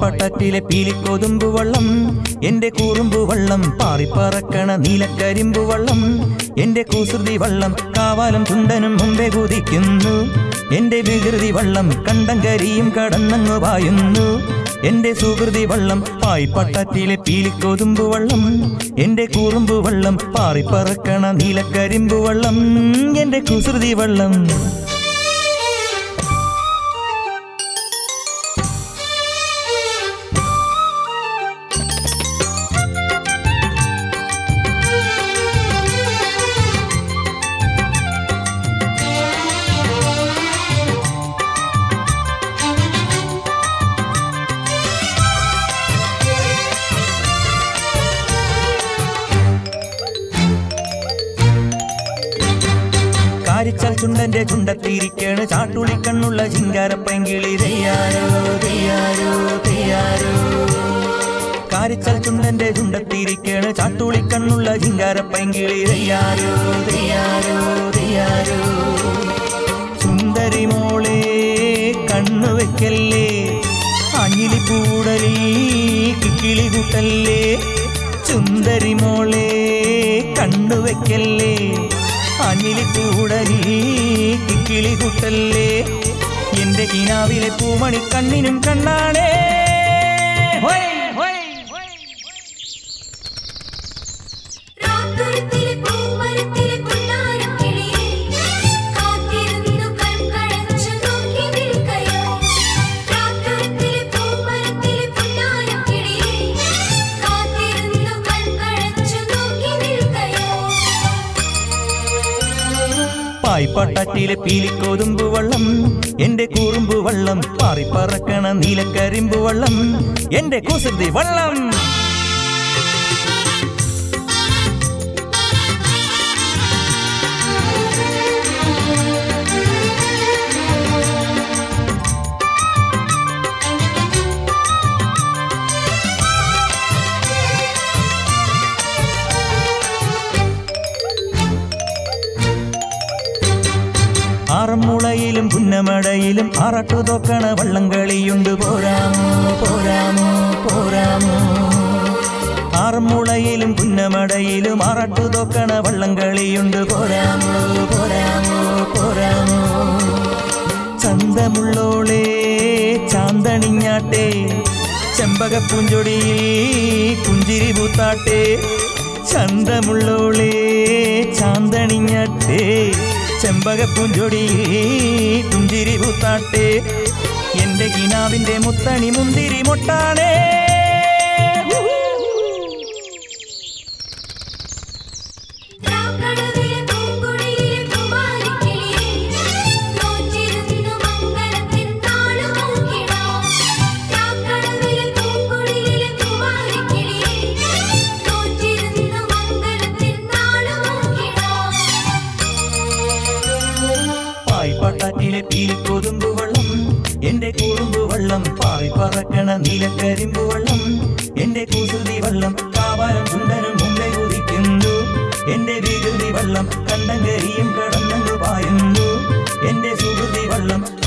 പായ്പട്ടറ്റിലെ പീലിക്കൊതുമ്പു വള്ളം എന്റെ കൂറുമ്പു വള്ളം പാറിപ്പറക്കണ നീലക്കരിമ്പു വള്ളം എന്റെ കുസൃതി വള്ളം കാവാലം ചുണ്ടനും മുമ്പേ കുതിക്കുന്നു എന്റെ വികൃതി വള്ളം കണ്ടം കരിയും കടന്നങ്ങു പായുന്നു എന്റെ സുഹൃതി വള്ളം പായ്പട്ടറ്റിലെ പീലിക്കൊതുമ്പു വള്ളം എന്റെ കൂറുമ്പു വള്ളം പാറിപ്പറക്കണ നീലക്കരിമ്പു വള്ളം എന്റെ കുസൃതി വള്ളം കാരിച്ചാൽ ചുണ്ടന്റെ ചുണ്ടത്തിരിക്കാണ് ചാട്ടുളി കണ്ണുള്ള ചിങ്കാരപ്പങ്കിളി തെയ്യാരോ തെയ്യാരോ തെയ്യാരോ കാരിച്ചാൽ ചുണ്ടന്റെ ചുണ്ടത്തിരിക്കാണ് ചാട്ടുളി കണ്ണുള്ള ചിങ്കാരപ്പങ്കിളി തെയ്യാരോ തെയ്യാരോ തെയ്യാരോ സുന്ദരി മോളെ കണ്ണു വെക്കല്ലേ അഞ്ഞിലി പൂടലിൽ കിക്കിളി കൂട്ടല്ലേ സുന്ദരി മോളെ കണ്ണു വെക്കല്ലേ അഞ്ഞിലി കൂടലിൽ കിക്കിളി കൂട്ടല്ലേ എന്റെ കിനാവിലെ പൂമണി കണ്ണിനും കണ്ണാണേ ഹോയ്, ഹോയ്, ഹോയ്. രാത്തൊരുത്തിലെ പൂമരത്തിലെ പുന്നാരക്കിളിയെ കാത്തിരുന്നു കൺകളച്ചു നോക്കി നിൽക്കയോ രാത്തൊരുത്തിലെ പൂമരത്തിലെ പുന്നാരക്കിളിയെ കാത്തിരുന്നു കൺകളച്ചു നോക്കി നിൽക്കയോ പായ്പട്ടറ്റിലെ പീലിക്കൊതുമ്പു വള്ളം എന്റെ കൂറുമ്പു വള്ളം പാറിപ്പറക്കണ നീലക്കരിമ്പു വള്ളം എന്റെ കുസൃതി വള്ളം ആറന്മുളയിലും പുന്നമടയിലും ആറട്ടു തോക്കണ വള്ളം കളിയുണ്ട് പോരാമോ പോരാമോ പോരാമോ ആറന്മുളയിലും പുന്നമടയിലും ആറട്ടു തോക്കണ വള്ളം കളിയുണ്ട് പോരാമോ പോരാമോ പോരാമോ ചന്തമുള്ളോളെ ചാന്തണിഞ്ഞാട്ടെ ചെമ്പകപ്പൂഞ്ചൊടിയിൽ പുഞ്ചിരി പൂത്താട്ടെ ചന്തമുള്ളോളെ ചാന്തണിഞ്ഞാട്ടെ ചെമ്പകപ്പൂഞ്ചൊടിയിൽ പുഞ്ചിരി പൂത്താട്ടെ എന്റെ കിനാവിന്റെ മുത്തണി മുന്തിരി മൊട്ടാണേ രാക്കടവിലെ പൂങ്കുടിയിലെ പൂവാലിക്കിളിയെ നോറ്റിരുന്നു മംഗളത്തിൻ താളമൂക്കിടാം രാക്കടവിലെ പൂങ്കുടിയിലെ പൂവാലിക്കിളിയെ നോറ്റിരുന്നു മംഗളത്തിൻ താളമൂക്കിടാം പായ്പാട്ടാറ്റിലെ പീലിക്കൊതുമ്പു വള്ളം എന്റെ കൂറുമ്പു വള്ളം പാറി പറക്കണ നീലക്കരിമ്പു വള്ളം എന്റെ കുസൃതി വള്ളം കാവാലം ചുണ്ടനും മുമ്പേ കുതിക്കുന്നു എന്റെ വികൃതി വള്ളം കണ്ടങ്കരിയും കടന്നു പായുന്നു എന്റെ സുഹൃതി വള്ളം